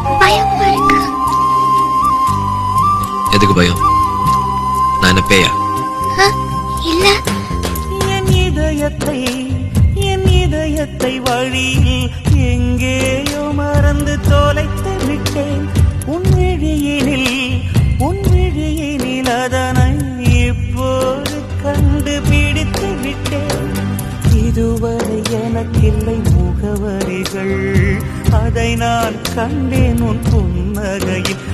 பயமா இருக்கு எதுக்கு பயம் நான் என்ன பேயா ஆ, இல்ல என் இதயத்தை என் இதயத்தை வழியில் எங்கேயோ மறந்து தொலைத்து விட்டேன் உன் விழியினில் உன் விழியினில் அதனை இப்போது கண்டுபிடித்து விட்டேன் இதுவரை எனக்கில்லை முகவரிகள் அதை நான் கண்டேன் உன் புன்னகையில்